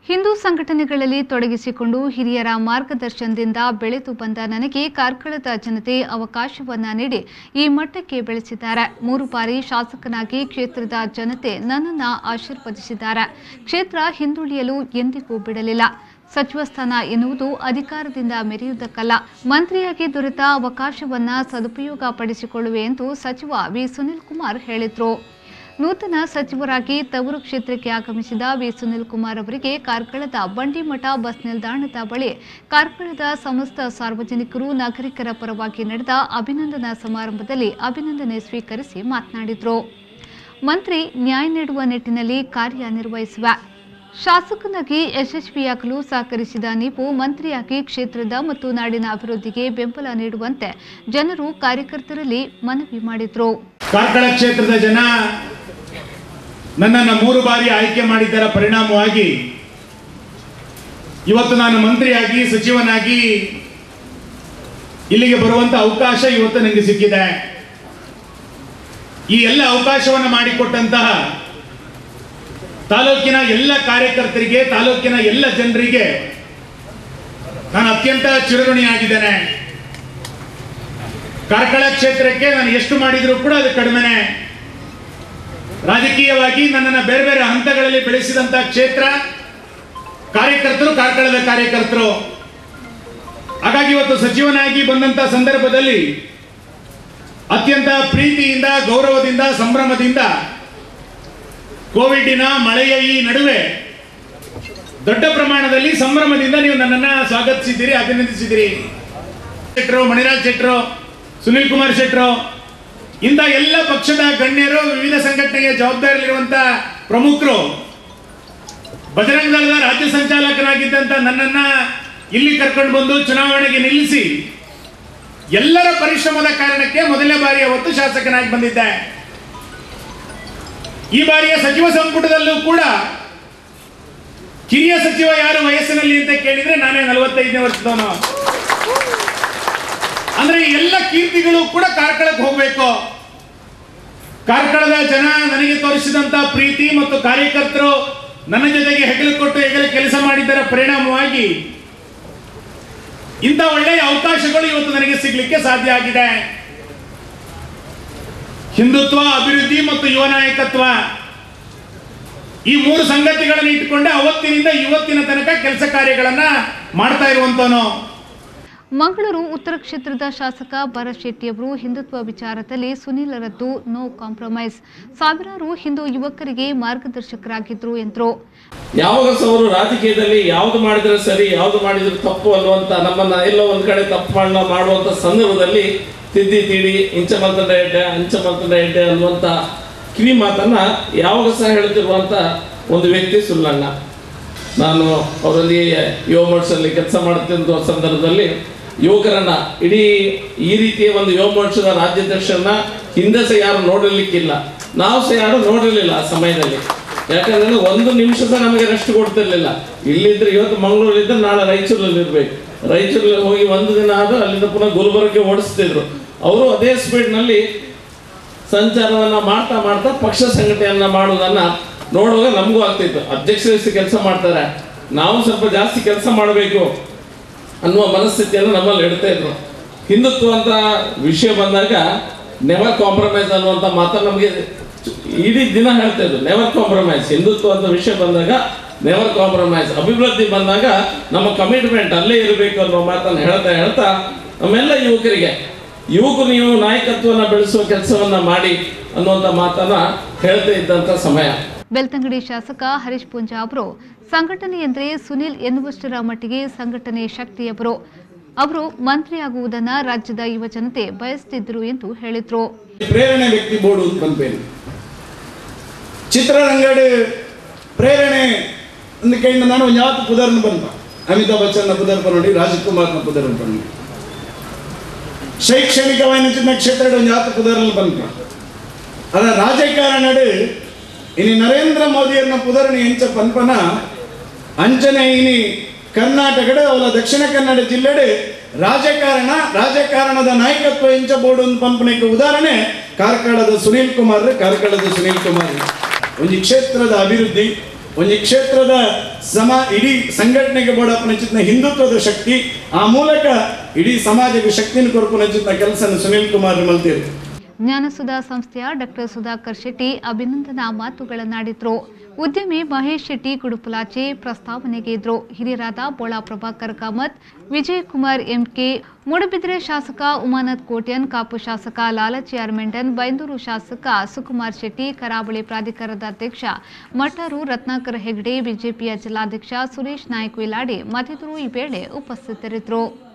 ಹಿಂದೂ ಸಂಘಟನೆಗಳಲ್ಲಿ ತೊಡಗಿಸಿಕೊಂಡು ಹಿರಿಯರ ಮಾರ್ಗದರ್ಶನದಿಂದ ಬೆಳೆದು ಬಂದ ನನಗೆ ಕಾರ್ಕಳದ ಜನತೆ ಅವಕಾಶವನ್ನ ನೀಡಿ ಈ ಮಟ್ಟಕ್ಕೆ ಬೆಳೆಸಿದ್ದಾರೆ ಮೂರು ಬಾರಿ ಶಾಸಕನಾಗಿ ಕ್ಷೇತ್ರದ ಜನತೆ ನನ್ನನ್ನು ಆಶೀರ್ವದಿಸಿದ್ದಾರೆ ಕ್ಷೇತ್ರ ಹಿಂದುಳಿಯಲು ಎಂದಿಗೂ ಬಿಡಲಿಲ್ಲ ಸಚಿವ ಸ್ಥಾನ ಎನ್ನುವುದು ಅಧಿಕಾರದಿಂದ ಮೆರೆಯುವುದಕ್ಕಲ್ಲ ಮಂತ್ರಿಯಾಗಿ ದೊರೆತ ಅವಕಾಶವನ್ನ ಸದುಪಯೋಗ ಪಡಿಸಿಕೊಳ್ಳುವೆ ಎಂದು ಸಚಿವ ವಿ ಸುನಿಲ್ ಕುಮಾರ್ ಹೇಳಿದರು ನೂತನ ಸಚಿವರಾಗಿ ತವರು ಕ್ಷೇತ್ರಕ್ಕೆ ಆಗಮಿಸಿದ ವಿ ಸುನಿಲ್ ಕುಮಾರ್ ಅವರಿಗೆ ಕಾರ್ಕಳದ ಬಂಡಿಮಠ ಬಸ್ ನಿಲ್ದಾಣದ ಬಳಿ ಕಾರ್ಕಳದ ಸಮಸ್ತ ಸಾರ್ವಜನಿಕರು ನಾಗರಿಕರ ಪರವಾಗಿ ನಡೆದ ಅಭಿನಂದನಾ ಸಮಾರಂಭದಲ್ಲಿ ಅಭಿನಂದನೆ ಸ್ವೀಕರಿಸಿ ಮಾತನಾಡಿದರು ಮಂತ್ರಿ ನ್ಯಾಯ ನೀಡುವ ನಿಟ್ಟಿನಲ್ಲಿ ಕಾರ್ಯನಿರ್ವಹಿಸುವ ಶಾಸಕನಾಗಿ ಯಶಸ್ವಿಯಾಗಲು ಸಹಕರಿಸಿದ ನೀವು ಮಂತ್ರಿಯಾಗಿ ಕ್ಷೇತ್ರದ ಮತ್ತು ನಾಡಿನ ಅಭಿವೃದ್ಧಿಗೆ ಬೆಂಬಲ ನೀಡುವಂತೆ ಜನರು ಕಾರ್ಯಕರ್ತರಲ್ಲಿ ಮನವಿ ಮಾಡಿದರು ಕಾರ್ಕಳ ಕ್ಷೇತ್ರದ ಜನ ನನ್ನನ್ನು ಮೂರು ಬಾರಿ ಆಯ್ಕೆ ಮಾಡಿದ್ದರ ಪರಿಣಾಮವಾಗಿ ಇವತ್ತು ನಾನು ಮಂತ್ರಿಯಾಗಿ ಸಚಿವನಾಗಿ ಇಲ್ಲಿಗೆ ಬರುವಂತ ಅವಕಾಶ ಇವತ್ತು ನನಗೆ ಸಿಕ್ಕಿದೆ ಈ ಎಲ್ಲ ಅವಕಾಶವನ್ನು ಮಾಡಿಕೊಟ್ಟಂತಹ ತಾಲೂಕಿನ ಎಲ್ಲ ಕಾರ್ಯಕರ್ತರಿಗೆ ತಾಲೂಕಿನ ಎಲ್ಲ ಜನರಿಗೆ ನಾನು ಅತ್ಯಂತ ಚಿರಋಣಿಯಾಗಿದ್ದೇನೆ ಕಾರ್ಕಳ ಕ್ಷೇತ್ರಕ್ಕೆ ನಾನು ಎಷ್ಟು ಮಾಡಿದರೂ ಕೂಡ ಅದು ಕಡಿಮೆನೆ ರಾಜಕೀಯವಾಗಿ ನನ್ನನ್ನು ಬೇರೆ ಬೇರೆ ಹಂತಗಳಲ್ಲಿ ಬೆಳೆಸಿದಂತ ಕ್ಷೇತ್ರ ಕಾರ್ಯಕರ್ತರು ಕಾರ್ಕಳದ ಕಾರ್ಯಕರ್ತರು ಹಾಗಾಗಿ ಇವತ್ತು ಸಚಿವನಾಗಿ ಬಂದಂತ ಸಂದರ್ಭದಲ್ಲಿ ಅತ್ಯಂತ ಪ್ರೀತಿಯಿಂದ ಗೌರವದಿಂದ ಸಂಭ್ರಮದಿಂದ ಕೋವಿಡಿನ ಮಳೆಯ ಈ ನಡುವೆ ದೊಡ್ಡ ಪ್ರಮಾಣದಲ್ಲಿ ಸಂಭ್ರಮದಿಂದ ನೀವು ನನ್ನನ್ನು ಸ್ವಾಗತಿಸಿದ್ದೀರಿ ಅಭಿನಂದಿಸಿದ್ದೀರಿ ಶೆಟ್ರು ಮಣಿರಾಜ್ ಶೆಟ್ರು ಸುನಿಲ್ ಕುಮಾರ್ ಶೆಟ್ರು ಇಂಥ ಎಲ್ಲ ಪಕ್ಷದ ಗಣ್ಯರು ವಿವಿಧ ಸಂಘಟನೆಗೆ ಜವಾಬ್ದಾರಿಯಲ್ಲಿರುವಂತ ಪ್ರಮುಖರು ಬಜರಂಗ ದಳದ ರಾಜ್ಯ ಸಂಚಾಲಕರಾಗಿದ್ದಂತ ನನ್ನನ್ನ ಇಲ್ಲಿ ಕರ್ಕೊಂಡು ಬಂದು ಚುನಾವಣೆಗೆ ನಿಲ್ಲಿಸಿ ಎಲ್ಲರ ಪರಿಶ್ರಮದ ಕಾರಣಕ್ಕೆ ಮೊದಲನೇ ಬಾರಿ ಅವತ್ತು ಶಾಸಕನಾಗಿ ಬಂದಿದ್ದೆ ಈ ಬಾರಿಯ ಸಚಿವ ಸಂಪುಟದಲ್ಲೂ ಕೂಡ ಕಿರಿಯ ಸಚಿವ ಯಾರು ವಯಸ್ಸಿನಲ್ಲಿ ಅಂತ ಕೇಳಿದ್ರೆ ನಾನೇ ನಲವತ್ತೈದನೇ ವರ್ಷದವನು ಅಂದ್ರೆ ಈ ಎಲ್ಲ ಕೀರ್ತಿಗಳು ಕೂಡ ಕಾರ್ಕಳಕ್ಕೆ ಹೋಗ್ಬೇಕು ಕಾರ್ಕಳದ ಜನ ನನಗೆ ತೋರಿಸಿದಂತ ಪ್ರೀತಿ ಮತ್ತು ಕಾರ್ಯಕರ್ತರು ನನ್ನ ಜೊತೆಗೆ ಹೆಗಲು ಕೊಟ್ಟು ಹೆಗಲು ಕೆಲಸ ಮಾಡಿದ್ದರ ಪರಿಣಾಮವಾಗಿ ಇಂಥ ಒಳ್ಳೆಯ ಅವಕಾಶಗಳು ಇವತ್ತು ನನಗೆ ಸಿಗ್ಲಿಕ್ಕೆ ಸಾಧ್ಯ ಆಗಿದೆ ಹಿಂದುತ್ವ ಅಭಿವೃದ್ಧಿ ಮತ್ತು ಯುವ ನಾಯಕತ್ವ ಈ ಮೂರು ಸಂಗತಿಗಳನ್ನು ಇಟ್ಟುಕೊಂಡೆ ಅವತ್ತಿನಿಂದ ಇವತ್ತಿನ ತನಕ ಕೆಲಸ ಕಾರ್ಯಗಳನ್ನ ಮಾಡ್ತಾ ಇರುವಂತವನು ಮಂಗಳೂರು ಉತ್ತರ ಕ್ಷೇತ್ರದ ಶಾಸಕ ಭರತ್ ಶೆಟ್ಟಿಯವರು ಹಿಂದುತ್ವ ವಿಚಾರದಲ್ಲಿ ಸುನೀಲರದ್ದು ನೋ ಕಾಂಪ್ರಮೈಸ್ ಸಾವಿರಾರು ಹಿಂದೂ ಯುವಕರಿಗೆ ಮಾರ್ಗದರ್ಶಕರಾಗಿದ್ರು ಎಂದರು ಯಾವಾಗ ಸಹ ಅವರು ರಾಜಕೀಯದಲ್ಲಿ ಯಾವ್ದು ಮಾಡಿದ್ರೆ ಸರಿ ಯಾವ್ದು ಮಾಡಿದ್ರೆ ತಪ್ಪು ಅನ್ನುವಂತ ನಮ್ಮನ್ನ ಎಲ್ಲೋ ಒಂದ್ ಕಡೆ ತಪ್ಪು ಮಾಡ ಮಾಡುವಂತ ಸಂದರ್ಭದಲ್ಲಿ ತಿದ್ದಿ ತೀಡಿ ಇಂಚ ಮಲ್ತಂಡ ಎಡ್ಡೆ ಅಂಚ ಮಲ್ತಂಡ ಎಡ್ಡೆ ಅನ್ನುವಂತ ಕಿವಿ ಮಾತನ್ನ ಯಾವಾಗ ಸಹ ಹೇಳ್ತಿರುವಂತ ಒಂದು ವ್ಯಕ್ತಿ ಸುಳ್ಳಣ್ಣ ನಾನು ಅವರೊಂದಿಗೆ ಯುವ ಮೋರ್ಚಲ್ಲಿ ಕೆಲಸ ಮಾಡ್ತಿದ್ದ ಸಂದರ್ಭದಲ್ಲಿ ಯುವಕರನ್ನ ಇಡೀ ಈ ರೀತಿಯ ಒಂದು ಯುವ ಮೋರ್ಚದ ರಾಜ್ಯಾಧ್ಯಕ್ಷರನ್ನ ಹಿಂದೆ ಸಹ ಯಾರು ನೋಡಿರ್ಲಿಕ್ಕಿಲ್ಲ ನಾವು ಸಹ ಯಾರು ನೋಡಿರ್ಲಿಲ್ಲ ಆ ಸಮಯದಲ್ಲಿ ಯಾಕಂದ್ರೆ ಒಂದು ನಿಮಿಷ ಸಹ ನಮಗೆ ರೆಸ್ಟ್ ಕೊಡ್ತಿರ್ಲಿಲ್ಲ ಇಲ್ಲಿದ್ರೆ ಇವತ್ತು ಮಂಗಳೂರಿದ್ರೆ ನಾಳೆ ರಾಯಚೂರಲ್ಲಿ ಇರ್ಬೇಕು ರಾಯಚೂರಲ್ಲಿ ಹೋಗಿ ಒಂದು ದಿನ ಆದ್ರೆ ಅಲ್ಲಿಂದ ಪುನಃ ಗುಲ್ಬರ್ಗ್ಗೆ ಓಡಿಸ್ತಿದ್ರು ಅವರು ಅದೇ ಸ್ಪೀಡ್ನಲ್ಲಿ ಸಂಚಾರವನ್ನ ಮಾಡ್ತಾ ಮಾಡ್ತಾ ಪಕ್ಷ ಸಂಘಟನೆಯನ್ನ ಮಾಡುವುದನ್ನ ನೋಡುವಾಗ ನಮಗೂ ಆಗ್ತಿತ್ತು ಅಧ್ಯಕ್ಷರು ಕೆಲಸ ಮಾಡ್ತಾರೆ ನಾವು ಸ್ವಲ್ಪ ಜಾಸ್ತಿ ಕೆಲಸ ಮಾಡಬೇಕು ಅನ್ನುವ ಮನಸ್ಥಿತಿಯನ್ನು ನಮ್ಮಲ್ಲಿ ಇಡ್ತಾ ಇದ್ರು ಹಿಂದುತ್ವ ಅಂತ ವಿಷಯ ಬಂದಾಗ ನೆವರ್ ಕಾಂಪ್ರಮೈಸ್ ಅನ್ನುವಂಥ ಮಾತನ್ನು ನಮಗೆ ಇಡೀ ದಿನ ಹೇಳ್ತಾ ಇದ್ರು ನೆವರ್ ಕಾಂಪ್ರಮೈಸ್ ಹಿಂದುತ್ವ ಅಂತ ವಿಷಯ ಬಂದಾಗ ನೆವರ್ ಕಾಂಪ್ರಮೈಸ್ ಅಭಿವೃದ್ಧಿ ಬಂದಾಗ ನಮ್ಮ ಕಮಿಟ್ಮೆಂಟ್ ಅಲ್ಲೇ ಇರಬೇಕು ಅನ್ನೋ ಮಾತನ್ನು ಹೇಳ್ತಾ ಹೇಳ್ತಾ ನಮ್ಮೆಲ್ಲ ಯುವಕರಿಗೆ ಯುವಕರು ನೀವು ನಾಯಕತ್ವನ ಬೆಳೆಸುವ ಕೆಲಸವನ್ನ ಮಾಡಿ ಅನ್ನುವಂಥ ಮಾತನ್ನ ಹೇಳ್ತಾ ಇದ್ದಂಥ ಸಮಯ ಬೆಳ್ತಂಗಡಿ ಶಾಸಕ ಹರೀಶ್ ಪೂಂಜಾ ಅವರು ಸಂಘಟನೆ ಎಂದರೆ ಸುನಿಲ್ ಎನ್ನುವಷ್ಟರ ಮಟ್ಟಿಗೆ ಸಂಘಟನೆ ಶಕ್ತಿಯವರು ಅವರು ಮಂತ್ರಿಯಾಗುವುದನ್ನ ರಾಜ್ಯದ ಯುವ ಜನತೆ ಬಯಸುತ್ತಿದ್ದರು ಎಂದು ಹೇಳಿದರು ಪ್ರೇರಣೆ ವ್ಯಕ್ತಿ ಬೋರ್ಡು ಅಂತ ಪನ್ಪೇನು ಚಿತ್ರರಂಗಡ್ ಪ್ರೇರಣೆ ಅಂದ ಕೈಯಿಂದ ನಾನು ಒಂದು ಯಾವತ್ತು ಪುದರ್ನ ಬಂದ ಅಮಿತಾಬ್ ಬಚ್ಚನ್ನ ಪುದರ್ ಪನ್ನೋಡಿ ರಾಜಕುಮಾರ್ನ ಪುದರ್ ಪನ್ನೋಡಿ ಶೈಕ್ಷಣಿಕವಾಗಿ ಚಿನ್ನ ಕ್ಷೇತ್ರ ಒಂದು ಯಾವತ್ತು ಪುದರ್ನಲ್ಲಿ ಬಂದ ಅದ ರಾಜಕಾರಣಡ್ ಇನಿ ನರೇಂದ್ರ ಮೋದಿಯನ್ನ ಪುದರ್ನಿ ಎಂಚ ಪನ್ಪನ ಅಂಚನೆ ಇನಿ ಕರ್ನಾಟಕದ ಅವಲ ದಕ್ಷಿಣ ಕನ್ನಡ ಜಿಲ್ಲೆಡ್ ರಾಜಕಾರಣ ರಾಜಕಾರಣದ ನಾಯಕತ್ವ ಎಂಚ ಬೋರ್ಡು ಒಂದು ಪಂಪನೆಗೆ ಉದಾಹರಣೆ ಕಾರ್ಕಳದ ಸುನೀಲ್ ಕುಮಾರ್ ಕಾರ್ಕಳದ ಸುನೀಲ್ ಕುಮಾರ್ ಒಂದು ಕ್ಷೇತ್ರದ ಅಭಿವೃದ್ಧಿ ಒಂಜಿ ಕ್ಷೇತ್ರದ ಸಮ ಇಡೀ ಸಂಘಟನೆಗೆ ಬೋಡಪ್ಪನಂಚಿನ ಹಿಂದುತ್ವದ ಶಕ್ತಿ ಆ ಮೂಲಕ ಇಡೀ ಸಮಾಜಕ್ಕೆ ಶಕ್ತಿಯನ್ನು ಕೊರಪುನಂಚಿನ ಕೆಲಸ ಸುನಿಲ್ ಕುಮಾರ್ ಮಲ್ತೀರಿ ಜ್ಞಾನಸುಧಾ ಸಂಸ್ಥೆಯ ಡಾಕ್ಟರ್ ಸುಧಾಕರ್ ಶೆಟ್ಟಿ ಅಭಿನಂದನಾ ಮಾತುಗಳನ್ನಾಡಿದ್ರು ಉದ್ಯಮಿ ಮಹೇಶ್ ಶೆಟ್ಟಿ ಗುಡುಪುಲಾಚೆ ಪ್ರಸ್ತಾವನೆಗೆ ಇದ್ರು ಹಿರಿಯರಾದ ಬೋಳಾ ಪ್ರಭಾಕರ್ ಕಾಮತ್ ವಿಜಯ್ ಕುಮಾರ್ ಎಂಕೆ ಮೂಡಬಿದ್ರೆ ಶಾಸಕ ಉಮಾನತ್ ಕೋಟ್ಯನ್ ಕಾಪು ಶಾಸಕ ಲಾಲಚಿ ಮೆಂಡನ್ ಬೈಂದೂರು ಶಾಸಕ ಸುಕುಮಾರ್ ಶೆಟ್ಟಿ ಕರಾವಳಿ ಪ್ರಾಧಿಕಾರದ ಅಧ್ಯಕ್ಷ ಮಠರು ರತ್ನಾಕರ್ ಹೆಗ್ಡೆ ಬಿಜೆಪಿಯ ಜಿಲ್ಲಾಧ್ಯಕ್ಷ ಸುರೇಶ್ ನಾಯ್ಕ್ ವಿಲಾಡಿ ಮತ್ತಿತರರು ಈ ವೇಳೆ ಉಪಸ್ಥಿತರಿದ್ದರು